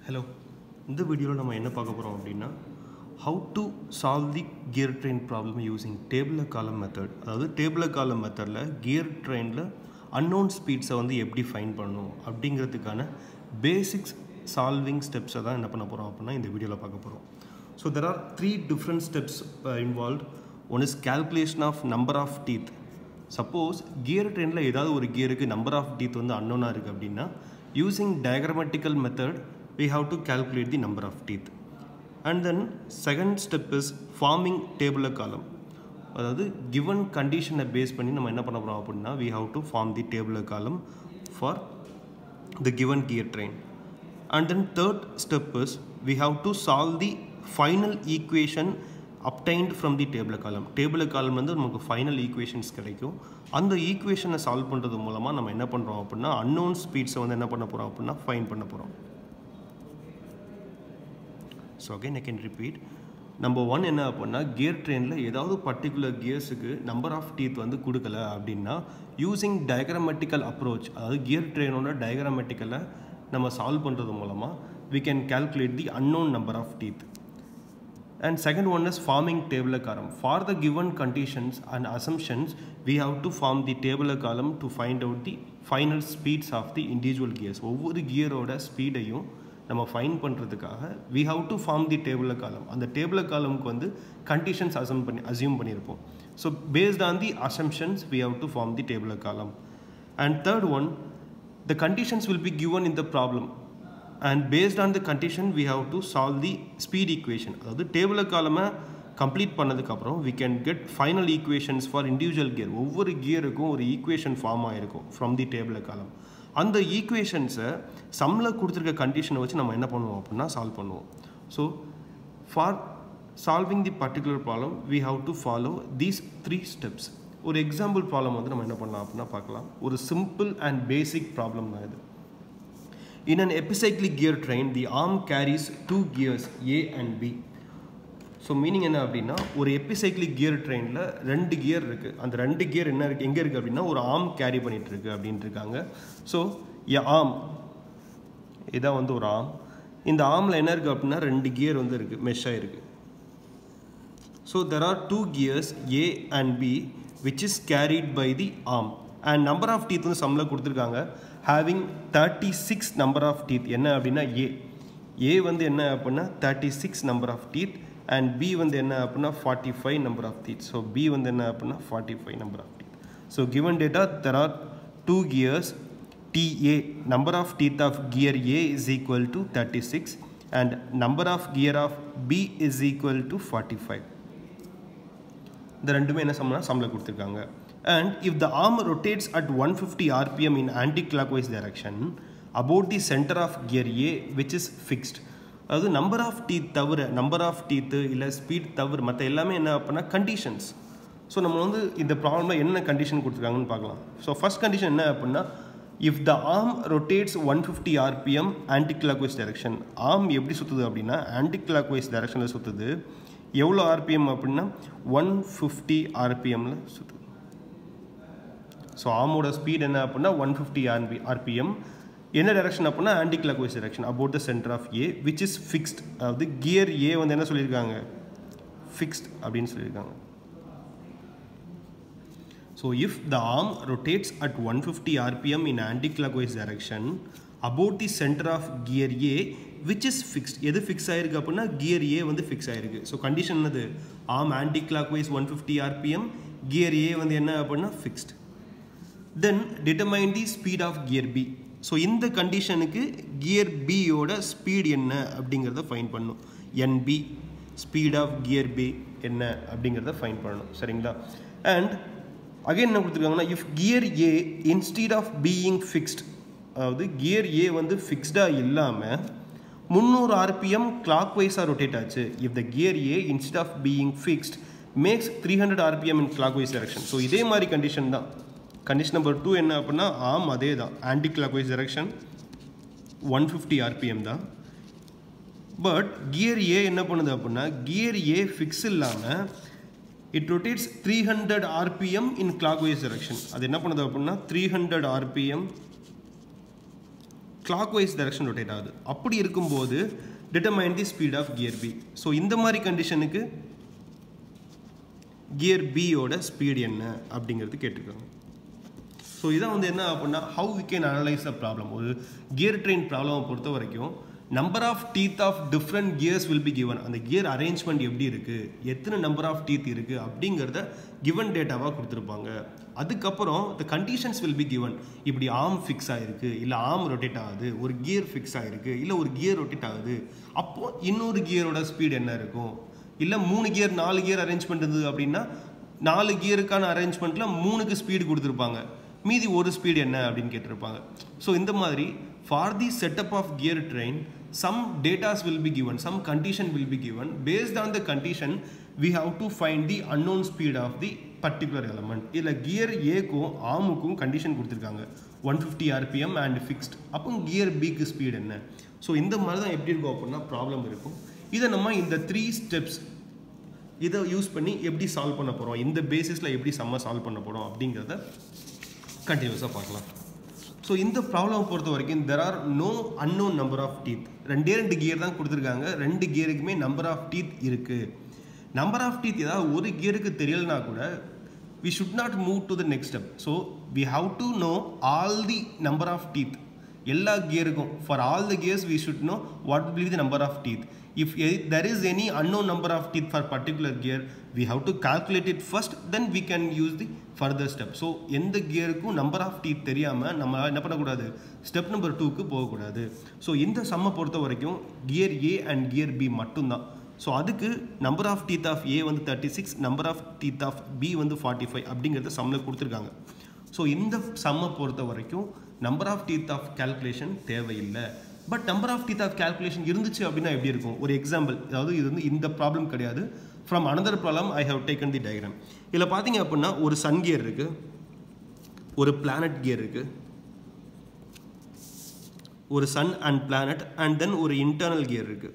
Hello இந்த வீடியோவில் நம்ம என்ன பார்க்க போகிறோம் அப்படின்னா how to solve the gear train problem using table column method அதாவது டேபிள் காலம் மெத்தடில் கியர் ட்ரெயினில் அன்னோன் ஸ்பீட்ஸை வந்து எப்படி ஃபைன் பண்ணணும் அப்படிங்கிறதுக்கான பேசிக்ஸ் சால்விங் ஸ்டெப்ஸை தான் என்ன பண்ண போகிறோம் அப்படின்னா இந்த வீடியோவில் பார்க்க போகிறோம் so there are three different steps involve one is calculation of number of teeth suppose gear ட்ரெயினில் ஏதாவது ஒரு கியருக்கு நம்பர் ஆஃப் டீத் வந்து அன்னோனாக இருக்குது அப்படின்னா using diagrammatical method we have to calculate the number of teeth and then second step is forming tabular column அதாவது given கண்டிஷனை பேஸ் பண்ணி நம்ம என்ன பண்ண போகிறோம் அப்படின்னா we have to form the tabular column for the given gear train and then third step is we have to solve the final equation obtained from the table column table column வந்து நமக்கு final equations கிடைக்கும் அந்த ஈக்குவேஷனை solve பண்ணுறது மூலமாக நம்ம என்ன பண்ணுறோம் அப்படின்னா அன்னோன் ஸ்பீட்ஸை வந்து என்ன பண்ண போகிறோம் அப்படின்னா ஃபைன் பண்ண போகிறோம் so again I can repeat number one என்ன அப்படின்னா கியர் ட்ரெயினில் ஏதாவது பர்டிகுலர் கியர்ஸுக்கு நம்பர் ஆஃப் டீத் வந்து கொடுக்கல அப்படின்னா யூஸிங் டயக்ராமெட்டிக்கல் அப்ரோச் அதாவது கியர் ட்ரெயினோட டயக்ராமெட்டிக்கலை நம்ம சால்வ் பண்ணுறது மூலமாக we can calculate the unknown number of teeth and second one is forming tabular column for the given conditions and assumptions we have to form the tabular column to find out the final speeds of the individual gears ஒவ்வொரு கியரோட ஸ்பீடையும் நம்ம fine பண்ணுறதுக்காக we have to form the tabular column அந்த tabular columnக்கு வந்து conditions assume பண்ணி assume பண்ணியிருப்போம் so based on the assumptions we have to form the tabular column and third one the conditions will be given in the problem and based on the condition we have to solve the speed equation அதாவது table காலமை complete பண்ணதுக்கப்புறம் we can get final equations for individual gear ஒவ்வொரு கியருக்கும் ஒரு equation form ஆகிருக்கும் from the table column அந்த ஈக்குவேஷன்ஸை சம்மில் கொடுத்துருக்க கண்டிஷனை வச்சு நம்ம என்ன பண்ணுவோம் அப்படின்னா சால்வ் பண்ணுவோம் so for solving the particular problem we have to follow these three steps ஒரு எக்ஸாம்பிள் ப்ராப்ளம் வந்து நம்ம என்ன பண்ணலாம் அப்படின்னா பார்க்கலாம் ஒரு சிம்பிள் அண்ட் பேசிக் ப்ராப்ளம் தான் இது In an epicyclic gear train, the arm carries two gears A and B. So meaning என்ன அப்படின்னா ஒரு எபிசைக்ளிக் கியர் ட்ரெயினில் ரெண்டு கியர் இருக்குது அந்த ரெண்டு கியர் என்ன இருக்குது எங்கே இருக்குது அப்படின்னா ஒரு ஆர்ம் கேரி பண்ணிகிட்டு இருக்கு அப்படின்ட்டு இருக்காங்க ஸோ எ ஆர்ம் இதான் வந்து ஒரு ஆர்ம் இந்த ஆர்மில் என்ன இருக்குது அப்படின்னா ரெண்டு கியர் வந்து இருக்குது மெஷ்ஷாக இருக்குது so there are two gears A and B which is carried by the arm and number of teeth வந்து சம்மில் கொடுத்துருக்காங்க having thirty six number of teeth என்ன அப்படின்னா ஏ ஏ வந்து என்ன அப்படின்னா thirty six number of teeth and B வந்து என்ன அப்படின்னா forty five number of teeth so B வந்து என்ன அப்படின்னா forty five number of teeth so given data there are two gears DA number of teeth of gear A is equal to thirty six and number of gear of B is equal to forty five இந்த ரெண்டுமே என்ன சம்னா சம்மில் கொடுத்துருக்காங்க and if the arm rotates at 150 rpm in anti-clockwise direction about the center of gear A which is fixed அதாவது number of teeth தவிர number of teeth இல்லை speed தவிர மற்ற எல்லாமே என்ன அப்படின்னா கண்டிஷன்ஸ் ஸோ நம்ம வந்து இந்த ப்ராப்ளமில் என்ன கண்டிஷன் கொடுத்துருக்காங்கன்னு பார்க்கலாம் ஸோ ஃபஸ்ட் கண்டிஷன் என்ன அப்படின்னா if the arm rotates one fifty RPM anti clockwise direction arm எப்படி சுற்றுது அப்படின்னா ஆன்டி கிளாக்வைஸ் டைரக்ஷனில் சுற்றுது எவ்வளோ ஆர்பிஎம் அப்படின்னா ஒன் ஃபிஃப்டி ஆர்பிஎம்மில் சுற்றுது ஸோ ஆமோட ஸ்பீட் என்ன அப்படின்னா ஒன் ஃபிஃப்டி ஆர்பி ஆர்பிஎம் என்ன டேரக்ஷன் அப்படின்னா anti clockwise direction about the centre of A which is fixed அதாவது கியர் ஏ வந்து என்ன சொல்லியிருக்காங்க ஃபிக்ஸ்ட் அப்படின்னு சொல்லியிருக்காங்க so if the arm rotates at one fifty RPM in anti clockwise direction about the centre of gear A which is fixed எது fix ஆயிருக்கு அப்படின்னா gear A வந்து ஃபிக்ஸ் ஆயிருக்கு ஸோ கண்டிஷன் என்னது arm anti clockwise one fifty RPM gear A வந்து என்ன அப்படின்னா fixed then determine the speed of gear B so இந்த கண்டிஷனுக்கு கியர் பியோட ஸ்பீட் என்ன அப்படிங்கிறத ஃபைன் பண்ணும் NB speed of gear B என்ன அப்படிங்கிறத ஃபைன் பண்ணணும் சரிங்களா அண்ட் அகைன் என்ன கொடுத்துருக்காங்கன்னா if gear A instead of being fixed அதாவது கியர் ஏ வந்து ஃபிக்ஸ்டாக இல்லாமல் முந்நூறு ஆர்பிஎம் கிளாக் வைஸாக ரொட்டேட் ஆச்சு if the gear A instead of being fixed makes three hundred RPM in clock wise direction so இதே மாதிரி கண்டிஷன் தான் கண்டிஷன் நம்பர் டூ என்ன அப்படின்னா ஆம் அதே தான் anti clock wise direction one fifty RPM தான் பட் கியர் ஏ என்ன பண்ணுது அப்படின்னா கியர் ஏ ஃபிக்ஸ் இல்லாமல் it rotates three hundred RPM in clock wise direction அது என்ன பண்ணுது அப்படின்னா three hundred RPM clock wise direction rotate ஆகுது அப்படி இருக்கும்போது determine the speed of gear B so இந்த மாதிரி கண்டிஷனுக்கு கியர் பியோட ஸ்பீடு என்ன அப்படிங்கிறது கேட்டிருக்காங்க ஸோ இதான் வந்து என்ன அப்படின்னா how we can analyse a problem ஒரு கியர் ட்ரெயின் ப்ராப்ளமை பொறுத்த வரைக்கும் number of teeth of different gears will be given அந்த கியர் அரேஞ்ச்மெண்ட் எப்படி இருக்குது எத்தனை நம்பர் ஆஃப் டீத் இருக்குது அப்படிங்கிறத கிவன் டேட்டாவாக கொடுத்துருப்பாங்க அதுக்கப்புறம் the conditions will be given இப்படி ஆர்ம் ஃபிக்ஸ் ஆகிருக்கு இல்லை ஆர்ம் ரொட்டேட் ஆகுது ஒரு கியர் ஃபிக்ஸ் ஆகிருக்கு இல்லை ஒரு கியர் ரொட்டேட் ஆகுது அப்போது இன்னொரு கியரோட ஸ்பீடு என்ன இருக்கும் இல்லை மூணு கியர் நாலு கியர் அரேஞ்ச்மெண்ட் இருந்தது அப்படின்னா நாலு கியருக்கான அரேஞ்ச்மெண்ட்டில் மூணுக்கு ஸ்பீடு கொடுத்துருப்பாங்க மீதி ஒரு ஸ்பீடு என்ன அப்படின்னு கேட்டிருப்பாங்க ஸோ இந்த மாதிரி for the setup of gear train some datas will be given some condition will be given based on the condition we have to find the unknown speed of the particular element இதில் கியர் ஏக்கும் ஆமுக்கும் கண்டிஷன் கொடுத்துருக்காங்க one fifty RPM and fixed அப்போ gear பிக்கு speed என்ன so இந்த மாதிரி தான் எப்படி இருக்கும் அப்படின்னா ப்ராப்ளம் இருக்கும் இதை நம்ம இந்த த்ரீ ஸ்டெப்ஸ் இதை யூஸ் பண்ணி எப்படி சால்வ் பண்ண போகிறோம் இந்த பேசிஸில் எப்படி செம்ம சால்வ் பண்ண போகிறோம் அப்படிங்கிறத கண்டினியூஸாக பார்க்கலாம் ஸோ இந்த ப்ராப்ளம் பொறுத்த வரைக்கும் there are no unknown number of teeth ரெண்டே ரெண்டு கியர் தான் கொடுத்துருக்காங்க ரெண்டு கியருக்குமே நம்பர் ஆஃப் டீத் இருக்குது நம்பர் ஆஃப் டீத் ஏதாவது ஒரு கியருக்கு தெரியலனா கூட we should not move to the next step so we have to know all the number of teeth எல்லா கியருக்கும் for all the gears we should know what will be the number of teeth if there is any unknown number of teeth for particular gear we have to calculate it first then we can use the further step so எந்த கியருக்கும் number of teeth தெரியாமல் நம்ம என்ன பண்ணக்கூடாது step number டூக்கு போகக்கூடாது so இந்த சம்மை பொறுத்த வரைக்கும் gear A and gear B மட்டும்தான் ஸோ அதுக்கு number of teeth of A வந்து thirty six number of teeth of B வந்து ஃபார்ட்டி ஃபைவ் அப்படிங்கிறத சம்மில் கொடுத்துருக்காங்க ஸோ இந்த சம்மை பொறுத்த வரைக்கும் number of teeth of calculation தேவையில்லை but number of teeth of calculation இருந்துச்சு அப்படின்னா எப்படி இருக்கும் ஒரு எக்ஸாம்பிள் அதாவது இது வந்து இந்த ப்ராப்ளம் கிடையாது from another problem I have taken the diagram இதில் பார்த்தீங்க அப்படின்னா ஒரு சன் கியர் இருக்குது ஒரு பிளானட் கியர் இருக்குது ஒரு sun and planet and then ஒரு இன்டர்னல் கியர் இருக்குது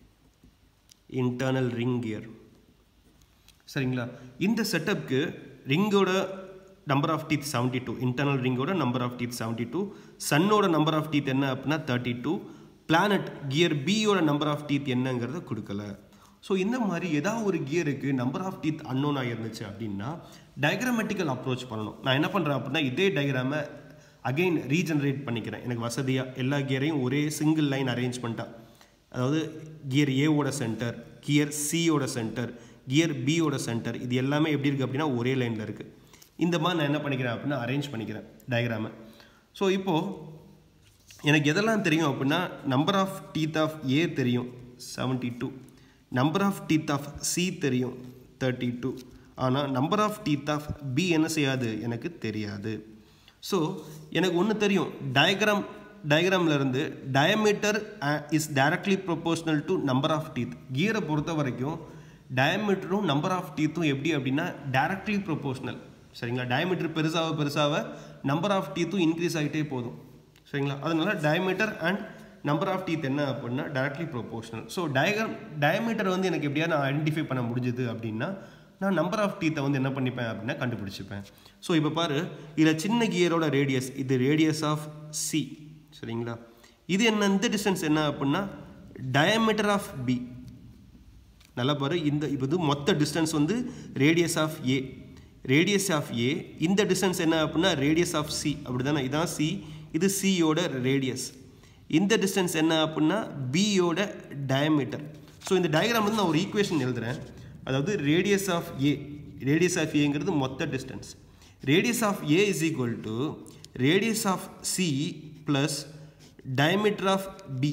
இன்டர்னல் ரிங் கியர் சரிங்களா இந்த செட்டப்க்கு ரிங்கோட number of teeth seventy two internal ரிங்கோட number of teeth seventy two சன்னோட நம்பர் ஆஃப் டீத் என்ன அப்படின்னா தேர்ட்டி டூ பிளானட் கியர் பியோட நம்பர் ஆஃப் டீத் என்னங்கிறத கொடுக்கல ஸோ இந்த மாதிரி ஏதாவது ஒரு கியருக்கு நம்பர் ஆஃப் டீத் அன்னோனாக இருந்துச்சு அப்படின்னா டயக்ராமெட்டிக்கல் அப்ரோச் பண்ணணும் நான் என்ன பண்ணுறேன் அப்படின்னா இதே டயக்ராமை அகெயின் ரீஜெனரேட் பண்ணிக்கிறேன் எனக்கு வசதியாக எல்லா கியரையும் ஒரே சிங்கிள் லைன் அரேஞ்ச்மெண்ட்டாக அதாவது கியர் ஏவோட சென்டர் கியர் சியோட சென்டர் கியர் பியோட சென்டர் இது எல்லாமே எப்படி இருக்குது அப்படின்னா ஒரே லைனில் இருக்குது இந்த மாதிரி நான் என்ன பண்ணிக்கிறேன் அப்படின்னா அரேஞ்ச் பண்ணிக்கிறேன் டயக்ராமை ஸோ இப்போது எனக்கு எதெல்லாம் தெரியும் அப்படின்னா number of teeth of A தெரியும் seventy two number of teeth of C தெரியும் தேர்ட்டி டூ ஆனால் number of teeth of B என்ன செய்யாது எனக்கு தெரியாது ஸோ எனக்கு ஒன்று தெரியும் டயக்ராம் டயக்ராமில் இருந்து diameter is directly proportional to number of teeth கியரை பொறுத்த வரைக்கும் டயமீட்டரும் நம்பர் ஆஃப் டீத்தும் எப்படி அப்படின்னா டைரக்ட்லி ப்ரொபோஷனல் சரிங்களா டயமீட்டர் பெருசாக பெருசாக நம்பர் ஆஃப் டீத்தும் இன்க்ரீஸ் ஆகிட்டே போதும் சரிங்களா அதனால diameter and number of teeth என்ன அப்படின்னா directly proportional so diagram diameter வந்து எனக்கு எப்படியா நான் ஐடென்டிஃபை பண்ண முடிஞ்சுது அப்படின்னா நான் நம்பர் ஆஃப் டீத்தை வந்து என்ன பண்ணிப்பேன் அப்படின்னா கண்டுபிடிச்சிப்பேன் ஸோ இப்போ பாரு இதில் சின்ன கியரோட ரேடியஸ் இது ரேடியஸ் ஆஃப் சி சரிங்களா இது என்ன இந்த டிஸ்டன்ஸ் என்ன அப்படின்னா டயமீட்டர் ஆஃப் பி நல்லா பாரு இந்த இது மொத்த டிஸ்டன்ஸ் வந்து radius of A radius of A இந்த டிஸ்டன்ஸ் என்ன அப்படின்னா ரேடியஸ் ஆஃப் சி அப்படி தானே இதான் சி இது சியோட ரேடியஸ் இந்த டிஸ்டன்ஸ் என்ன அப்படின்னா பியோட டயமீட்டர் ஸோ இந்த டயக்ராம் வந்து நான் ஒரு ஈக்குவேஷன் எழுதுகிறேன் அதாவது radius of A radius of ஏங்கிறது மொத்த distance radius of A is equal to radius of C plus diameter of B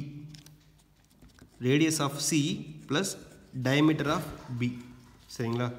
radius of C plus diameter of B சரிங்களா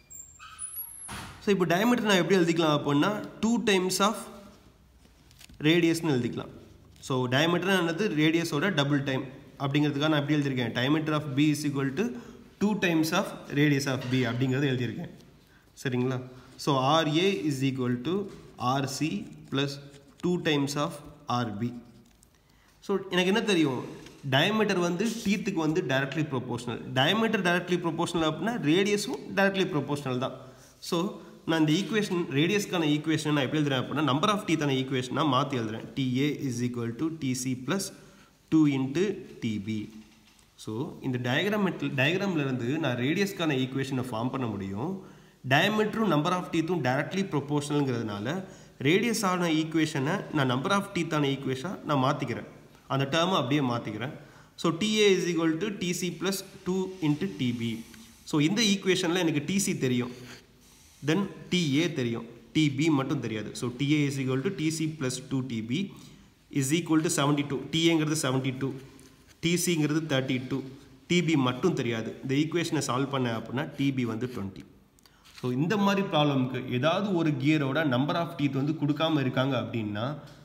ஸோ இப்போ diameter நான் எப்படி எழுதிக்கலாம் அப்படின்னா டூ டைம்ஸ் ஆஃப் ரேடியஸ்னு எழுதிக்கலாம் so diameter என்னது ரேடியஸோட டபுள் டைம் அப்படிங்கிறதுக்காக நான் எப்படி எழுதியிருக்கேன் diameter of B is equal to two times of radius of B அப்படிங்கிறத எழுதியிருக்கேன் சரிங்களா so RA is equal to RC plus two times of RB so எனக்கு என்ன தெரியும் டயமீட்டர் வந்து டீத்துக்கு வந்து directly proportional diameter directly proportional அப்படின்னா ரேடியஸும் டைரக்ட்லி ப்ரொபோஷனல் தான் ஸோ நான் இந்த ஈக்குவேஷன் ரேடியஸ்க்கான ஈக்குவேஷன் நான் எப்படி எழுதுறேன் அப்படின்னா நம்பர் ஆஃப் டீத்தான ஈக்குவேஷனாக மாற்றி எழுதுறேன் TA is equal to TC plus two into TB so இந்த டயக்ராமெட்டில் டயக்ராம்லேருந்து நான் ரேடியஸ்க்கான ஈக்குவேஷனை ஃபார்ம் பண்ண முடியும் டயமீட்டரும் நம்பர் ஆஃப் டீத்தும் டைரக்ட்லி ப்ரொபோஷனலுங்கிறதுனால ரேடியஸான ஈக்குவேஷனை நான் நம்பர் ஆஃப் டீத்தான ஈக்குவேஷனாக நான் மாற்றிக்கிறேன் அந்த டேர்மை அப்படியே மாற்றிக்கிறேன் so TA is equal to TC plus two into TB so இந்த ஈக்குவேஷனில் எனக்கு டிசி தெரியும் தென் டிஏ தெரியும் டிபி மட்டும் தெரியாது so TA is equal to TC plus two TB is equal to seventy two டிஏங்கிறது செவன்ட்டி டூ டிசிங்கிறது தேர்ட்டி டூ டிபி மட்டும் தெரியாது இந்த ஈக்குவேஷனை சால்வ் பண்ண அப்படின்னா டிபி வந்து டுவெண்ட்டி ஸோ இந்த மாதிரி ப்ராப்ளம்க்கு ஏதாவது ஒரு கியரோட நம்பர் ஆஃப் டீத் வந்து கொடுக்காம இருக்காங்க அப்படின்னா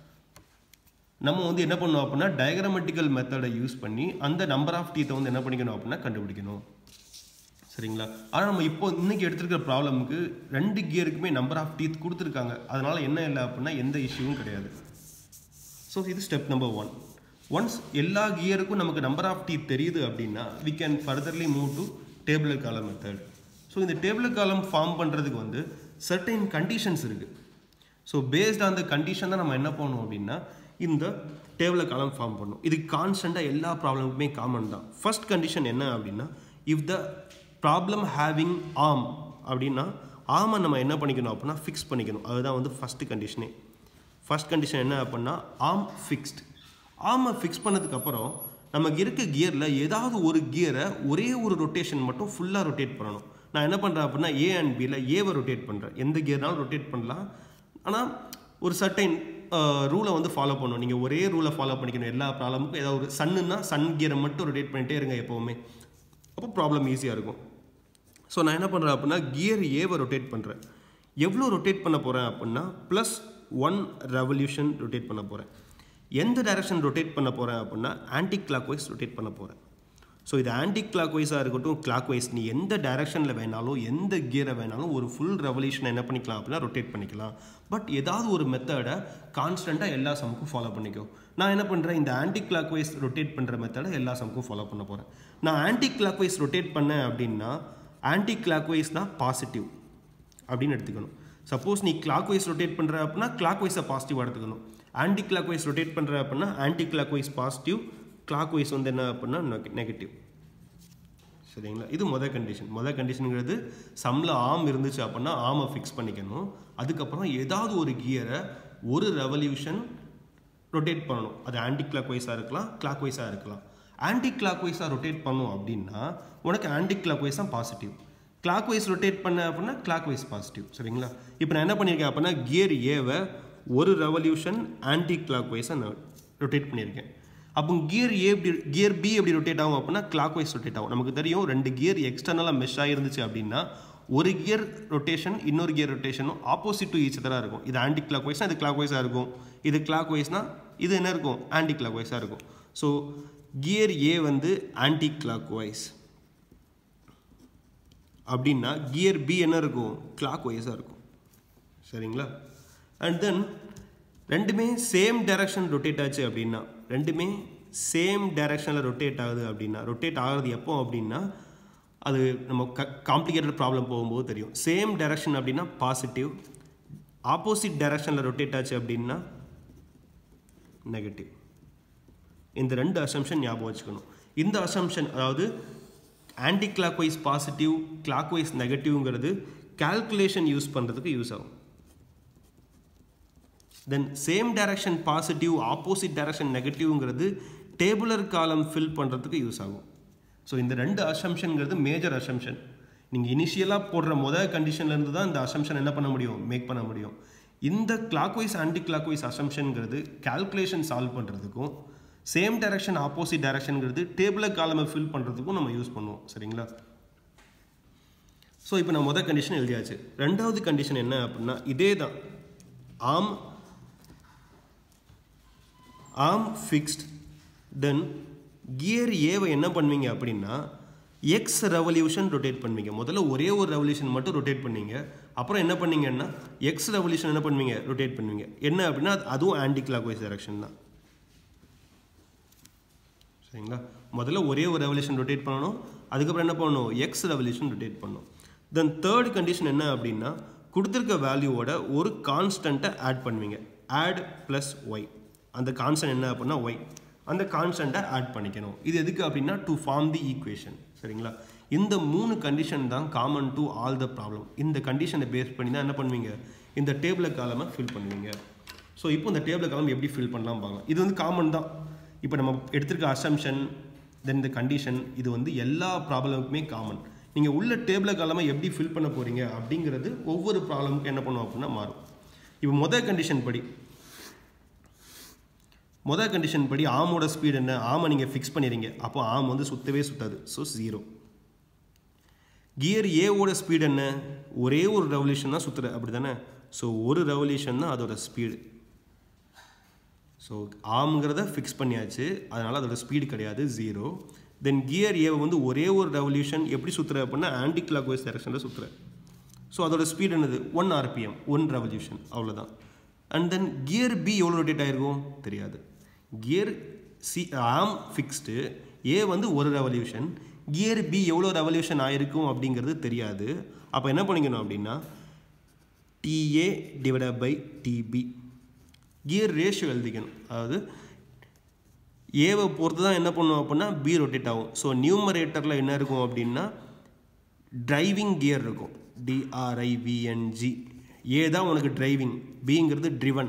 நம்ம வந்து என்ன பண்ணோம் அப்படின்னா டயக்ராமெட்டிக்கல் மெத்தடை யூஸ் பண்ணி அந்த நம்பர் ஆஃப் டீத்தை வந்து என்ன பண்ணிக்கணும் அப்படின்னா கண்டுபிடிக்கணும் சரிங்களா ஆனால் நம்ம இப்போ இன்னைக்கு எடுத்திருக்கிற ப்ராப்ளமுக்கு ரெண்டு கியருக்குமே நம்பர் ஆஃப் டீத் கொடுத்துருக்காங்க அதனால என்ன இல்லை அப்படின்னா எந்த இஷ்யூவும் கிடையாது ஸோ இது ஸ்டெப் நம்பர் ஒன் ஒன்ஸ் எல்லா கியருக்கும் நமக்கு நம்பர் ஆஃப் டீத் தெரியுது அப்படின்னா we can furtherly move to table column method so இந்த டேபிள் காலம் ஃபார்ம் பண்ணுறதுக்கு வந்து சர்டைன் கண்டிஷன்ஸ் இருக்குது so based on the condition தான் நம்ம என்ன பண்ணணும் அப்படின்னா இந்த டேபிள் காலம் ஃபார்ம் பண்ணணும் இது கான்ஸ்டண்ட்டாக எல்லா ப்ராப்ளமுக்குமே காமன் தான் ஃபர்ஸ்ட் கண்டிஷன் என்ன அப்படின்னா இஃப் த ப்ராப்ளம் ஹேவிங் ஆம் அப்படின்னா ஆமை நம்ம என்ன பண்ணிக்கணும் அப்படின்னா ஃபிக்ஸ் பண்ணிக்கணும் அதுதான் வந்து ஃபஸ்ட்டு கண்டிஷனே ஃபர்ஸ்ட் கண்டிஷன் என்ன அப்படின்னா ஆம் ஃபிக்ஸ்ட் ஆமை ஃபிக்ஸ் பண்ணதுக்கப்புறம் நமக்கு இருக்க கியரில் ஏதாவது ஒரு கியரை ஒரே ஒரு ரொட்டேஷன் மட்டும் ஃபுல்லாக ரொட்டேட் பண்ணணும் நான் என்ன பண்ணுறேன் அப்படின்னா ஏ அண்ட் பியில் ஏவை ரொட்டேட் பண்ணுறேன் எந்த கியர்னாலும் ரொட்டேட் பண்ணலாம் ஆனால் ஒரு சர்டைன் ரூலை வந்து ஃபாலோ பண்ணணும் நீங்கள் ஒரே ரூலை ஃபாலோ பண்ணிக்கணும் எல்லா ப்ராப்ளமுக்கும் ஏதாவது ஒரு சன்னுன்னா சன் கியரை மட்டும் ரொட்டேட் பண்ணிகிட்டே இருங்க எப்போவுமே அப்போ ப்ராப்ளம் ஈஸியாக இருக்கும் ஸோ நான் என்ன பண்ணுறேன் அப்படின்னா கியர் ஏவை ரொட்டேட் பண்ணுறேன் எவ்வளோ ரொட்டேட் பண்ண போகிறேன் அப்படின்னா ப்ளஸ் ஒன் ரெவல்யூஷன் ரொட்டேட் பண்ண போகிறேன் எந்த டைரக்ஷன் ரொட்டேட் பண்ண போகிறேன் அப்படின்னா ஆன்டி கிளாக் வைஸ் ரொட்டேட் பண்ண போகிறேன் ஸோ இது ஆன்டி கிளாக் வைஸாக இருக்கட்டும் கிளாக் வைஸ் நீ எந்த டைரக்ஷனில் வேணாலும் எந்த கியரை வேணாலும் ஒரு ஃபுல் ரெவல்யூஷன் என்ன பண்ணிக்கலாம் அப்படின்னா ரொட்டேட் பண்ணிக்கலாம் பட் ஏதாவது ஒரு மெத்தடை கான்ஸ்டண்ட்டாக எல்லா சமுக்கும் ஃபாலோ பண்ணிக்கோ நான் என்ன பண்ணுறேன் இந்த ஆன்டி கிளாக் வைஸ் ரொட்டேட் பண்ணுற மெத்தடை எல்லா சமுக்கும் ஃபாலோ பண்ண போகிறேன் நான் ஆன்டி கிளாக் வைஸ் ரொட்டேட் பண்ணேன் அப்படின்னா ஆன்டி கிளாக் வைஸ்னால் பாசிட்டிவ் அப்படின்னு எடுத்துக்கணும் சப்போஸ் நீ கிளாக் வைஸ் ரொட்டேட் பண்ணுற அப்படின்னா கிளாக் வைஸை பாசிட்டிவ் எடுத்துக்கணும் ஆன்டி கிளாக் வைஸ் ரொட்டேட் பண்ணுற அப்படின்னா anti clockwise positive clockwise வந்து என்ன அப்படின்னா நெகட்டிவ் சரிங்களா இது மொதல் கண்டிஷன் மொதல் கண்டிஷனுங்கிறது சம்மில் ஆம் இருந்துச்சு அப்படின்னா ஆமை ஃபிக்ஸ் பண்ணிக்கணும் அதுக்கப்புறம் ஏதாவது ஒரு கியரை ஒரு ரெவல்யூஷன் ரொட்டேட் பண்ணணும் அது ஆன்டி கிளாக் வைஸாக இருக்கலாம் கிளாக் வைஸாக இருக்கலாம் ஆன்டி கிளாக் வைஸாக ரொட்டேட் பண்ணும் அப்படின்னா உனக்கு ஆன்டி கிளாக் வைஸ் தான் பாசிட்டிவ் கிளாக் வைஸ் ரொட்டேட் பண்ண அப்படின்னா கிளாக் வைஸ் பாசிட்டிவ் சரிங்களா இப்போ நான் என்ன பண்ணியிருக்கேன் அப்படின்னா கியர் ஏவை ஒரு ரெவல்யூஷன் ஆன்டி கிளாக் வைஸாக நான் ரொட்டேட் பண்ணியிருக்கேன் அப்போ கியர் ஏ எப்படி கியர் பி எப்படி ரொட்டேட் ஆகும் அப்படின்னா கிளாக் வைஸ் ரொட்டேட் ஆகும் நமக்கு தெரியும் ரெண்டு கியர் எக்ஸ்டர்னலாக மெஷ் ஆகிருந்துச்சு அப்படின்னா ஒரு கியர் ரொட்டேஷன் இன்னொரு கியர் ரொட்டேஷனும் ஆப்போசிட் டு ஈச் தராக இருக்கும் இது ஆன்டி கிளாக் வைஸ்னால் இது கிளாக் வைஸாக இருக்கும் இது கிளாக் வைஸ்னால் இது என்ன இருக்கும் ஆன்டி கிளாக் வைஸாக இருக்கும் ஸோ கியர் ஏ வந்து ஆன்டி கிளாக் வைஸ் அப்படின்னா கியர் பி என்ன இருக்கும் கிளாக் வைஸாக இருக்கும் சரிங்களா அண்ட் தென் ரெண்டுமே சேம் டைரக்ஷன் ரொட்டேட் ஆச்சு அப்படின்னா ரெண்டுமே சேம் டைரக்ஷனில் ரொட்டேட் ஆகுது அப்படின்னா ரொட்டேட் ஆகுது எப்போ அப்படின்னா அது நம்ம க காம்ப்ளிகேட்டட் ப்ராப்ளம் போகும்போது தெரியும் சேம் டைரக்ஷன் அப்படின்னா பாசிட்டிவ் ஆப்போசிட் டைரக்ஷனில் ரொட்டேட் ஆச்சு அப்படின்னா நெகட்டிவ் இந்த ரெண்டு அசம்ஷன் ஞாபகம் வச்சுக்கணும் இந்த அசம்ஷன் அதாவது anti clockwise positive clockwise நெகட்டிவ்ங்கிறது கால்குலேஷன் யூஸ் பண்ணுறதுக்கு யூஸ் ஆகும் then same direction positive opposite direction நெகட்டிவ்ங்கிறது டேபுலர் காலம் ஃபில் பண்ணுறதுக்கு யூஸ் ஆகும் ஸோ இந்த ரெண்டு அசம்ஷன்ங்கிறது மேஜர் அசம்ஷன் நீங்கள் இனிஷியலாக போடுற முதல் கண்டிஷன்லேருந்து தான் இந்த அசம்ஷன் என்ன பண்ண முடியும் மேக் பண்ண முடியும் இந்த clock wise anti clockwise அசம்ஷன்ங்கிறது கால்குலேஷன் சால்வ் பண்ணுறதுக்கும் சேம் டைரக்ஷன் ஆப்போசிட் டைரக்ஷனுங்கிறது டேபிளர் காலமை ஃபில் பண்ணுறதுக்கும் நம்ம யூஸ் பண்ணுவோம் சரிங்களா ஸோ இப்போ நான் முதல் கண்டிஷன் எழுதியாச்சு ரெண்டாவது கண்டிஷன் என்ன அப்படின்னா இதே தான் ஆம் ஆம் ஃபிக்ஸ்ட் தென் கியர் ஏவை என்ன பண்ணுவீங்க அப்படின்னா எக்ஸ் ரெவல்யூஷன் ரொட்டேட் பண்ணுவீங்க முதல்ல ஒரே ஒரு ரெவல்யூஷன் மட்டும் ரொட்டேட் பண்ணீங்க அப்புறம் என்ன பண்ணீங்கன்னா எக்ஸ் ரெவல்யூஷன் என்ன பண்ணுவீங்க ரொட்டேட் பண்ணுவீங்க என்ன அப்படின்னா அதுவும் ஆன்டி கிளாக் வைஸ் டைரக்ஷன் தான் சரிங்களா முதல்ல ஒரே ஒரு ரெவல்யூஷன் ரொட்டேட் பண்ணணும் அதுக்கப்புறம் என்ன பண்ணணும் எக்ஸ் ரெவல்யூஷன் ரொட்டேட் பண்ணணும் தென் தேர்ட் கண்டிஷன் என்ன அப்படின்னா கொடுத்துருக்க வேல்யூவோட ஒரு கான்ஸ்டண்ட்டை ஆட் பண்ணுவீங்க ஆட் ப்ளஸ் ஒய் அந்த கான்ஸ்டன்ட் என்ன அப்படின்னா ஒய் அந்த கான்ஸ்டண்ட்டை ஆட் பண்ணிக்கணும் இது எதுக்கு அப்படின்னா டு ஃபார்ம் தி ஈக்குவேஷன் சரிங்களா இந்த மூணு கண்டிஷன் தான் common to all the problem இந்த கண்டிஷனை பேஸ் பண்ணி தான் என்ன பண்ணுவீங்க இந்த டேபிள காலமை ஃபில் பண்ணுவீங்க ஸோ இப்போ இந்த டேபிள் காலம் எப்படி ஃபில் பண்ணலாம் பார்க்கலாம் இது வந்து காமன் தான் இப்போ நம்ம எடுத்திருக்க அசம்ஷன் தென் இந்த கண்டிஷன் இது வந்து எல்லா ப்ராப்ளமுக்குமே காமன் நீங்கள் உள்ள டேபிள் காலமை எப்படி ஃபில் பண்ண போகிறீங்க அப்படிங்கிறது ஒவ்வொரு ப்ராப்ளமுக்கும் என்ன பண்ணுவோம் அப்படின்னா மாறும் இப்போ முதல் கண்டிஷன் படி முதல் கண்டிஷன் படி ஆமோட ஸ்பீடு என்ன ஆமை நீங்கள் ஃபிக்ஸ் பண்ணிடுறீங்க அப்போ ஆம் வந்து சுத்தவே சுத்தாது ஸோ ஜீரோ கியர் ஏவோட ஸ்பீடு என்ன ஒரே ஒரு ரெவல்யூஷன் தான் சுற்றுற அப்படி தானே ஸோ ஒரு ரெவல்யூஷன் தான் அதோட ஸ்பீடு ஸோ ஆம்ங்கிறத ஃபிக்ஸ் பண்ணியாச்சு அதனால் அதோட ஸ்பீடு கிடையாது ஜீரோ தென் கியர் ஏவை வந்து ஒரே ஒரு ரெவல்யூஷன் எப்படி சுற்றுற அப்படின்னா ஆன்டி கிளாக் வைஸ் டைரக்ஷனில் சுற்றுற ஸோ அதோட ஸ்பீடு என்னது ஒன் ஆர்பிஎம் ஒன் ரெவல்யூஷன் அவ்வளோதான் அண்ட் தென் கியர் பி எவ்வளோ ரொட்டேட் ஆகிருக்கும் தெரியாது gear C arm fixed A வந்து ஒரு ரெவல்யூஷன் கியர் பி எவ்வளோ ரெவல்யூஷன் ஆயிருக்கும் அப்படிங்கிறது தெரியாது அப்போ என்ன பண்ணிக்கணும் அப்படின்னா TA divide by TB gear ratio எழுதிக்கணும் அதாவது ஏவை பொறுத்து தான் என்ன பண்ணுவோம் அப்படின்னா பி ரொட்டேட் ஆகும் ஸோ நியூமரேட்டரில் என்ன இருக்கும் அப்படின்னா டிரைவிங் கியர் இருக்கும் டிஆர்ஐவிஎன்ஜி ஏ தான் உனக்கு டிரைவிங் பிங்கிறது ட்ரிவன்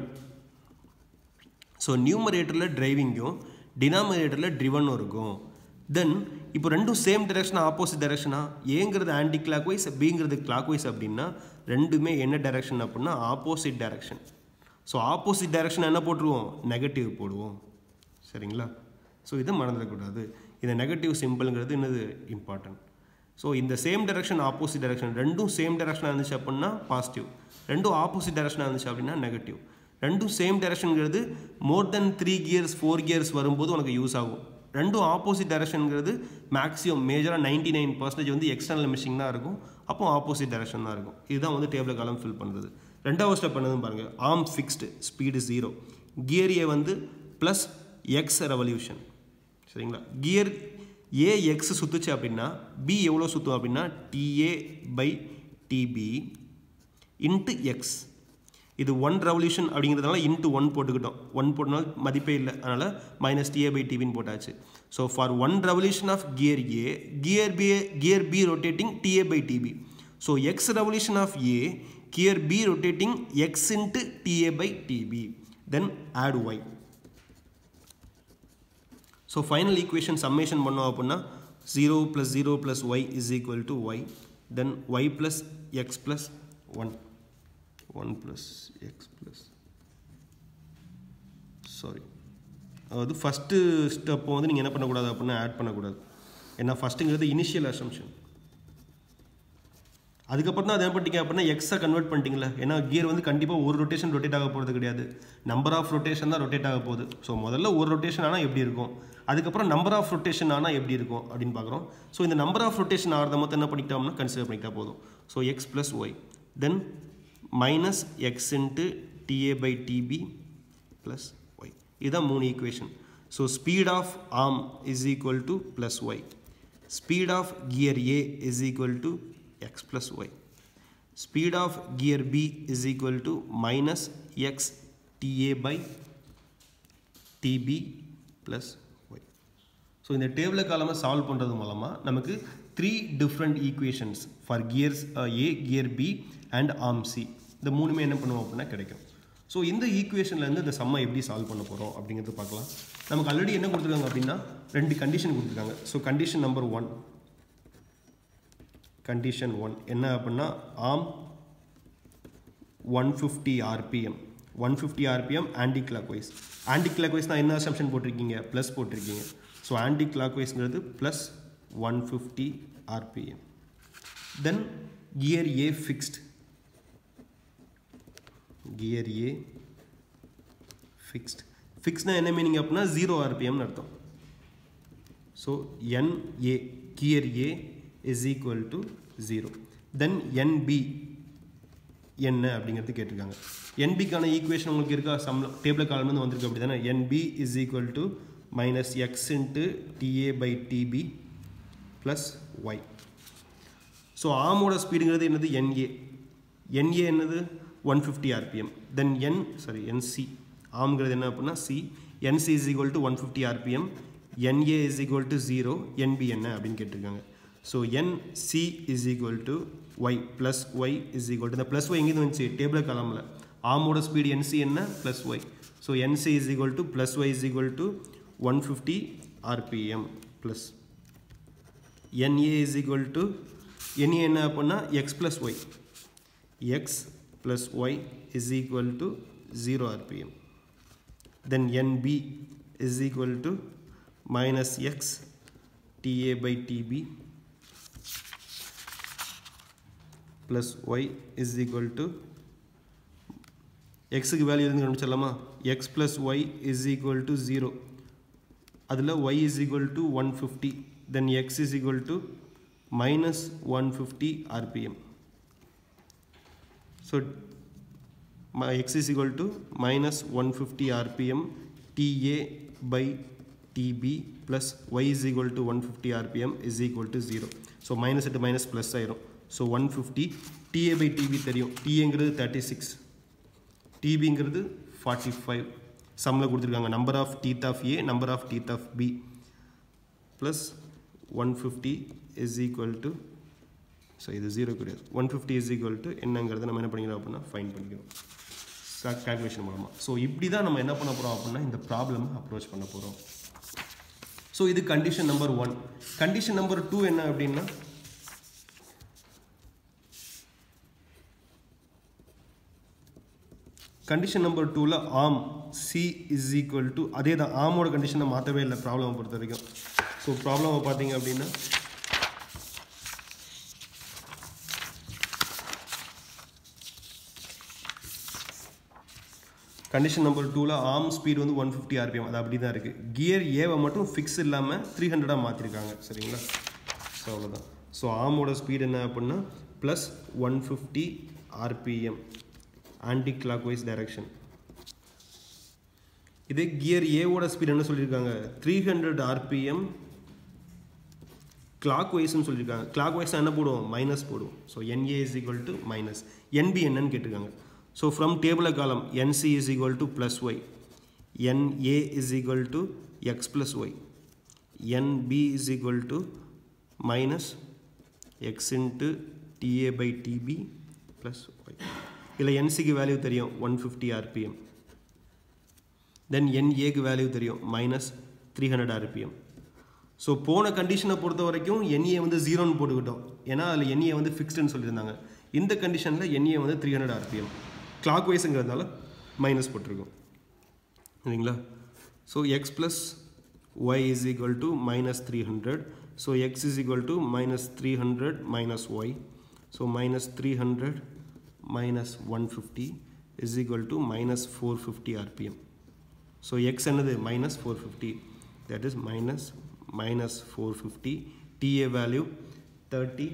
ஸோ நியூமரேட்டரில் டிரைவிங்கும் டினாமினேட்டரில் ட்ரிவனும் இருக்கும் தென் இப்போ ரெண்டும் சேம் டைரக்ஷனா ஆப்போசிட் டைரக்ஷனா ஏங்கிறது ஆன்டி கிளாக் வைஸ் பிங்கிறது கிளாக் வைஸ் அப்படின்னா ரெண்டுமே என்ன டைரக்ஷன் அப்படின்னா opposite direction so opposite direction என்ன போட்டுருவோம் நெகட்டிவ் போடுவோம் சரிங்களா ஸோ இதை மறந்துடக்கூடாது இந்த நெகட்டிவ் சிம்பிள்ங்கிறது என்னது இம்பார்ட்டன்ட் ஸோ இந்த சேம் டைரக்ஷன் ஆப்போசிட் டைரக்ஷன் ரெண்டும் சேம் டைரக்ஷனாக இருந்துச்சு அப்படின்னா பாசிட்டிவ் ரெண்டும் ஆப்போசிட் டைரக்ஷனாக இருந்துச்சு அப்படின்னா நெகட்டிவ் ரெண்டும் சேம் டைரக்ஷனுங்கிறது more then three gears four gears வரும்போது உனக்கு யூஸ் ஆகும் ரெண்டும் ஆப்போசிட் டைரக்ஷனுங்கிறது மேக்ஸிமம் மேஜராக நைன்டி நைன் பர்சன்டேஜ் வந்து எக்ஸ்டர்னல் மிஷிங் தான் இருக்கும் அப்போ ஆப்போசிட் டைரக்ஷன் தான் இருக்கும் இதுதான் வந்து டேபிள் காலம் ஃபில் பண்ணுறது ரெண்டாவது ஸ்டெப் பண்ணதும் பாருங்கள் arm fixed speed zero gear A வந்து ப்ளஸ் எக்ஸ் ரெவல்யூஷன் சரிங்களா கியர் ஏ எக்ஸ் சுற்றுச்சு அப்படின்னா பி எவ்வளோ சுற்றும் அப்படின்னா TA by TB into x இது ஒன் ரெவல்யூஷன் அப்படிங்கிறதுனால இன்ட்டு ஒன் போட்டுக்கிட்டோம் ஒன் போட்டனால மதிப்பே இல்லை அதனால் மைனஸ் டிஏ பை டிபின்னு போட்டாச்சு so for one revolution of gear A gear B gear B rotating TA by TB so x revolution of A gear B rotating X into TA by TB then add y so final equation summation பண்ணோம் அப்படின்னா zero plus zero plus y is equal to y then y plus x plus one one plus x plus sorry அதாவது first ஸ்டெப்பை வந்து நீங்கள் என்ன பண்ணக்கூடாது அப்படின்னா add பண்ணக்கூடாது ஏன்னா ஃபஸ்ட்டுங்கிறது இனிஷியல் அசம்ஷன் அதுக்கப்புறம் தான் அதை என்ன பண்ணிட்டீங்க அப்படின்னா எக்ஸை கன்வெர்ட் பண்ணிட்டீங்களா ஏன்னா கியர் வந்து கண்டிப்பாக ஒரு ரொட்டேஷன் ரொட்டேட் ஆக போகிறது கிடையாது நம்பர் ஆஃப் ரொட்டேஷன் தான் ரொட்டேட் ஆக போகுது ஸோ முதல்ல ஒரு ரொட்டேஷன் ஆனால் எப்படி இருக்கும் அதுக்கப்புறம் நம்பர் ஆஃப் ரொட்டேஷன் ஆனால் எப்படி இருக்கும் அப்படின்னு பார்க்குறோம் ஸோ இந்த நம்பர் ஆஃப் ரொட்டேஷன் ஆகிறத மொத்தம் என்ன பண்ணிக்கிட்டோம்னா கன்சிடர் பண்ணிக்கிட்டா போதும் so x plus y then minus x into TA by TB plus y இதுதான் மூணு equation so speed of arm is equal to plus y speed of gear A is equal to x plus y. Speed of gear B is equal to minus x TA by TB plus y. So இந்த table காலமை solve பண்ணுறது மூலமாக நமக்கு three different equations for gears A gear B and arm C இந்த மூணுமே என்ன பண்ணுவோம் அப்படின்னா கிடைக்கும் ஸோ இந்த ஈக்குவேஷன்லேருந்து இந்த சம்மை எப்படி சால்வ் பண்ண போகிறோம் அப்படிங்கிறது பார்க்கலாம் நமக்கு ஆல்ரெடி என்ன கொடுத்துருக்காங்க அப்படின்னா ரெண்டு கண்டிஷன் கொடுத்துருக்காங்க so condition number one condition one என்ன அப்படின்னா arm one fifty RPM one fifty RPM clock wise anti clock வைஸ்னால் என்ன அசம்ஷன் போட்டிருக்கீங்க ப்ளஸ் போட்டிருக்கீங்க ஸோ ஆன்டி கிளாக் வைஸ்ங்கிறது plus one fifty RPM then gear A fixed gear A fixed ஃபிக்ஸ்னா என்ன meaning அப்படின்னா ஜீரோ ஆர்பிஎம்னு அர்த்தம் so NA gear A is equal to 0 then NB என்ன அப்படிங்கிறது கேட்டிருக்காங்க என்பிக்கான ஈக்குவேஷன் உங்களுக்கு இருக்கா சம் டேபிள் காலம் வந்திருக்கு அப்படி தானே NB is equal to minus x into TA by TB plus y so ஆமோட ஸ்பீடுங்கிறது என்னது என்ஏ என்ஏ என்னது one fifty RPM then N sorry NC ஆம்ங்கிறது என்ன அப்படின்னா C NC is equal to one fifty RPM NA is equal to zero NB என்ன அப்படின்னு கேட்டிருக்காங்க so NC is equal to y plus y is equal to இந்த plus y எங்கேருந்து வந்துச்சு table காலமில் ஆமோட ஸ்பீடு என்சி என்ன plus y so NC is equal to plus y is equal to one fifty RPM plus NA is equal to NA என்ன அப்படின்னா x plus y x plus y is equal to zero RPM then NB is equal to minus x TA by TB plus y is equal to எக்ஸுக்கு value எதுன்னு கண்டுபிடிச்சிடலாமா x plus y is equal to zero அதில் y is equal to one fifty then X is equal to minus one fifty RPM so x is equal to minus one fifty RPM TA by TB plus y is equal to one fifty RPM is equal to zero so minus எட்டு minus plus ஆயிரும் so one fifty TA by TB தெரியும் டிஏங்கிறது thirty six டிபிங்கிறது forty five சம்மில் கொடுத்துருக்காங்க number of teeth of A number of teeth of B plus one fifty is equal to so இது zero கிடையாது one fifty is equal to என்னங்கிறத நம்ம என்ன பண்ணிக்கிறோம் அப்படின்னா ஃபைன் பண்ணிக்கிறோம் கேல்குலேஷன் மூலமாக ஸோ இப்படி தான் நம்ம என்ன பண்ண போகிறோம் அப்படின்னா இந்த ப்ராப்ளம் அப்ரோச் பண்ண போகிறோம் ஸோ இது condition number one condition number two என்ன அப்படின்னா கண்டிஷன் நம்பர் டூவில் ஆம் சி இஸ் ஈக்குவல் டு அதே தான் ஆமோட கண்டிஷனை மாற்றவே இல்லை ப்ராப்ளமை பொறுத்த வரைக்கும் ஸோ ப்ராப்ளமை பார்த்தீங்க அப்படின்னா கண்டிஷன் நம்பர் டூவில் ஆர்ம் ஸ்பீடு வந்து ஒன் ஃபிஃப்டி ஆர்பிஎம் அது அப்படி தான் இருக்குது கியர் ஏவை மட்டும் ஃபிக்ஸ் இல்லாமல் த்ரீ ஹண்ட்ரடாக மாற்றிருக்காங்க சரிங்களா ஸோ அவ்வளோதான் ஸோ ஆர்மோட ஸ்பீடு என்ன அப்படின்னா plus one fifty RPM clock wise direction இதே கியர் ஏவோட ஸ்பீட் என்ன சொல்லியிருக்காங்க த்ரீ ஹண்ட்ரட் ஆர்பிஎம் கிளாக் வைஸ்னு சொல்லியிருக்காங்க கிளாக் வைஸ் என்ன போடுவோம் மைனஸ் போடுவோம் so NA is equal to minus NB என்னன்னு கேட்டிருக்காங்க so from table column NC is equal to plus y NA is equal to x plus y NB is equal to minus x into TA by TB plus y இதில் என்சிக்கு value தெரியும் one fifty RPM then என்ஏக்கு value தெரியும் minus three hundred RPM so போன கண்டிஷனை பொறுத்த வரைக்கும் NA வந்து ஜீரோன்னு போட்டுக்கிட்டோம் ஏன்னா அதில் என்ஏ வந்து ஃபிக்ஸ்டுன்னு சொல்லியிருந்தாங்க இந்த கண்டிஷனில் என்ஏ வந்து த்ரீ ஹண்ட்ரட் ஆர்பிஎம் கிளாக் வைஸுங்கிறதுனால மைனஸ் போட்டிருக்கோம் சரிங்களா so x plus y is equal to minus three hundred so x is equal to minus three hundred minus y so minus three hundred minus 150 is equal to minus 450 rpm so x என்னது minus 450 that is minus minus 450 ta value 30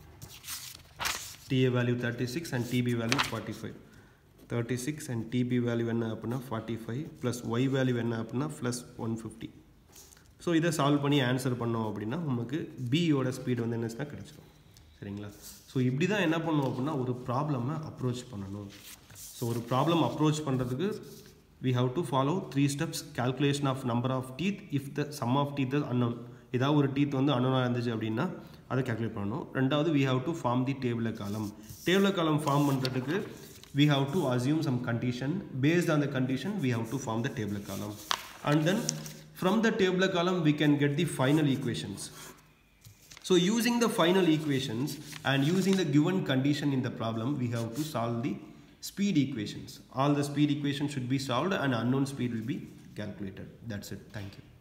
ta value 36 and tb value 45 36 and tb value என்ன அப்படின்னா 45 plus y value என்ன அப்படின்னா plus 150 so இதை solve பண்ணி answer பண்ணோம் அப்படின்னா நமக்கு பியோட ஸ்பீடு வந்து என்னச்சுன்னா கிடச்சிரும் சரிங்களா ஸோ இப்படி தான் என்ன பண்ணுவோம் அப்படின்னா ஒரு ப்ராப்ளமை அப்ரோச் பண்ணணும் ஸோ ஒரு ப்ராப்ளம் அப்ரோச் பண்ணுறதுக்கு we have to follow three steps calculation of number of teeth if the sum of teeth unknown ஏதாவது ஒரு டீத் வந்து அன்னோனாக இருந்துச்சு அப்படின்னா அதை calculate பண்ணணும் ரெண்டாவது we have to form the table column table column form பண்ணுறதுக்கு we have to assume some condition based on the condition we have to form the table column and then from the table column we can get the final equations so using the final equations and using the given condition in the problem we have to solve the speed equations all the speed equations should be solved and unknown speed will be calculated that's it thank you